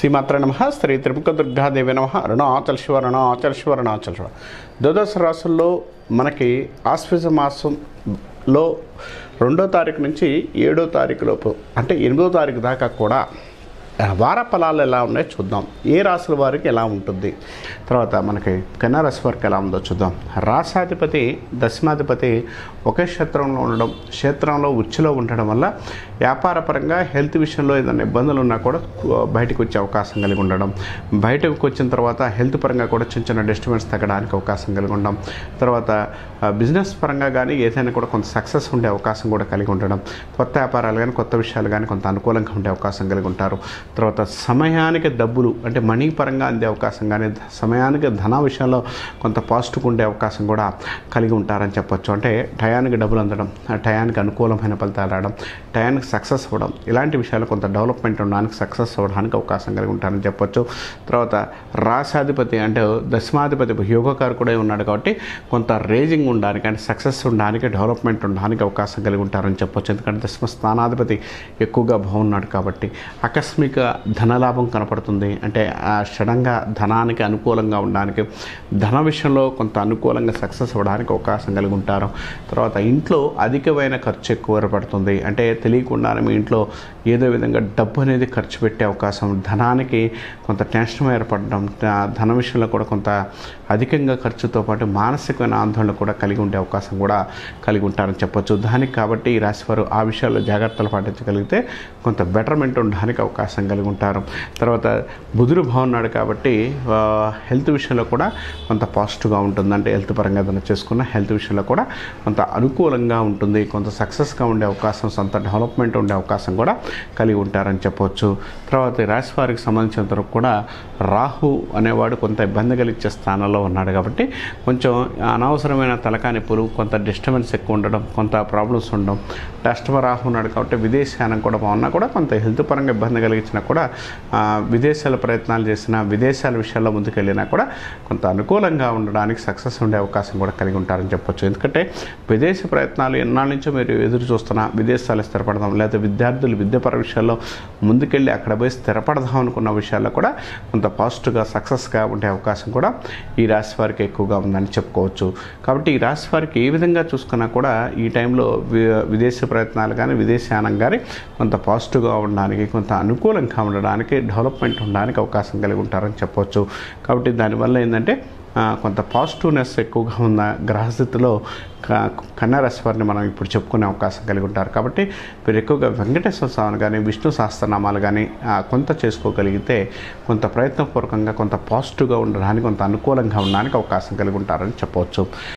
శ్రీమాత్ర నమ శ్రీ త్రిముఖ దుర్గాదేవి నమ అరుణాచల్ శివ అరుణాచల్ శివ అరుణాచల్ శివ ద్వాదశ రాసుల్లో మనకి ఆశ్వజ మాసంలో రెండో తారీఖు నుంచి ఏడో తారీఖు లోపు అంటే ఎనిమిదో తారీఖు దాకా కూడా ఆ, వార ఫలాలు ఎలా ఉన్నాయో చూద్దాం ఏ రాశుల వారికి ఎలా ఉంటుంది తర్వాత మనకి కన్యా రాశి వారికి ఎలా ఉందో చూద్దాం రాశాధిపతి దశమాధిపతి ఒకే క్షేత్రంలో ఉండడం క్షేత్రంలో ఉచ్చులో ఉండడం వల్ల వ్యాపారపరంగా హెల్త్ విషయంలో ఏదైనా ఇబ్బందులు ఉన్నా కూడా కు- బయటకు వచ్చే అవకాశం కలిగి ఉండడం బయటకు వచ్చిన తర్వాత హెల్త్ పరంగా కూడా చిన్న చిన్న డిస్టర్బెన్స్ తగ్గడానికి అవకాశం కలిగి ఉండడం తర్వాత ఆ, బిజినెస్ పరంగా కానీ ఏదైనా కూడా కొంత సక్సెస్ ఉండే అవకాశం కూడా కలిగి ఉండడం కొత్త వ్యాపారాలు కానీ కొత్త విషయాలు కానీ కొంత అనుకూలంగా ఉండే అవకాశం కలిగి ఉంటారు తర్వాత సమయానికి డబ్బులు అంటే మనీ పరంగా అందే అవకాశం కానీ సమయానికి ధన విషయంలో కొంత పాజిటివ్ ఉండే అవకాశం కూడా కలిగి ఉంటారని చెప్పొచ్చు అంటే టయానికి డబ్బులు అందడం ఆ టయానికి అనుకూలమైన ఫలితాలు రావడం టయానికి సక్సెస్ అవ్వడం ఇలాంటి విషయాలు కొంత డెవలప్మెంట్ ఉండడానికి సక్సెస్ అవ్వడానికి అవకాశం కలిగి ఉంటారని చెప్పొచ్చు తర్వాత రాశాధిపతి అంటే దశమాధిపతి యోగకారు కూడా ఉన్నాడు కాబట్టి కొంత రేజింగ్ ఉండడానికి అంటే సక్సెస్ ఉండడానికి డెవలప్మెంట్ ఉండడానికి అవకాశం కలిగి ఉంటారని చెప్పొచ్చు ఎందుకంటే దశమ స్థానాధిపతి ఎక్కువగా బాగున్నాడు కాబట్టి ఆకస్మిక ధనలాభం కనపడుతుంది అంటే ఆ సడన్గా ధనానికి అనుకూలంగా ఉండడానికి ధన విషయంలో కొంత అనుకూలంగా సక్సెస్ అవ్వడానికి అవకాశం కలిగి ఉంటారు తర్వాత ఇంట్లో అధికమైన ఖర్చు ఎక్కువ పడుతుంది అంటే తెలియకుండానే మీ ఇంట్లో ఏదో విధంగా డబ్బు అనేది ఖర్చు పెట్టే అవకాశం ధనానికి కొంత టెన్షన్ ఏర్పడడం ఆ ధన విషయంలో కూడా కొంత అధికంగా ఖర్చుతో పాటు మానసికమైన ఆందోళన కూడా కలిగి ఉండే అవకాశం కూడా కలిగి ఉంటారని చెప్పొచ్చు దానికి కాబట్టి ఈ రాశివారు ఆ విషయాల్లో జాగ్రత్తలు పాటించగలిగితే కొంత బెటర్మెంట్ ఉండడానికి అవకాశం కలిగి ఉంటారు తర్వాత బుధుడు బాగున్నాడు కాబట్టి ఆ, హెల్త్ విషయంలో కూడా కొంత పాజిటివ్గా ఉంటుంది అంటే హెల్త్ పరంగా ఏదైనా చేసుకున్న హెల్త్ విషయంలో కూడా కొంత అనుకూలంగా ఉంటుంది కొంత సక్సెస్గా ఉండే అవకాశం సొంత డెవలప్మెంట్ ఉండే అవకాశం కూడా కలిగి ఉంటారని చెప్పొచ్చు తర్వాత ఈ రాశి వారికి సంబంధించినంత వరకు కూడా రాహు అనేవాడు కొంత ఇబ్బంది కలిగించే స్థానంలో ఉన్నాడు కాబట్టి కొంచెం అనవసరమైన తలకా నొప్పులు కొంత డిస్టర్బెన్స్ ఎక్కువ ఉండడం కొంత ప్రాబ్లమ్స్ ఉండడం అష్టమ రాహు ఉన్నాడు కాబట్టి విదేశానం కూడా బాగున్నా కూడా కొంత హెల్త్ పరంగా ఇబ్బంది కలిగించినా కూడా ఆ, విదేశాల ప్రయత్నాలు చేసినా విదేశాల విషయాల్లో ముందుకెళ్ళినా కూడా కొంత అనుకూలంగా ఉండడానికి సక్సెస్ ఉండే అవకాశం కూడా కలిగి ఉంటారని చెప్పొచ్చు ఎందుకంటే విదేశీ ప్రయత్నాలు ఎన్నాళ్ళ నుంచో మీరు ఎదురు చూస్తున్నా విదేశాలు స్థిరపడదాం లేదా విద్యార్థులు విద్యాపర విషయాల్లో ముందుకెళ్ళి అక్కడ పోయి స్థిరపడదాం అనుకున్న విషయాల్లో కూడా కొంత పాజిటివ్గా సక్సెస్గా ఉండే అవకాశం కూడా ఈ రాశి వారికి ఎక్కువగా ఉందని చెప్పుకోవచ్చు కాబట్టి ఈ రాశి వారికి ఏ విధంగా చూసుకున్నా కూడా ఈ టైంలో వి- విదేశీ ప్రయత్నాలు కానీ విదేశానం కానీ కొంత పాజిటివ్గా ఉండడానికి కొంత అనుకూలంగా ఉండడానికి డెవలప్మెంట్ ఉండడానికి అవకాశం కలిగి ఉంటారని చెప్పొచ్చు కాబట్టి దానివల్ల ఏంటంటే ఆ, కొంత పాజిటివ్నెస్ ఎక్కువగా ఉన్న గ్రహస్థితిలో క- కన్యా రాశి వారిని మనం ఇప్పుడు చెప్పుకునే అవకాశం కలిగి ఉంటారు కాబట్టి మీరు ఎక్కువగా వెంకటేశ్వర స్వామిని కానీ విష్ణు సహస్రనామాలు కానీ ఆ, కొంత చేసుకోగలిగితే కొంత ప్రయత్నపూర్వకంగా కొంత పాజిటివ్గా ఉండడానికి కొంత అనుకూలంగా ఉండడానికి అవకాశం కలిగి ఉంటారని చెప్పవచ్చు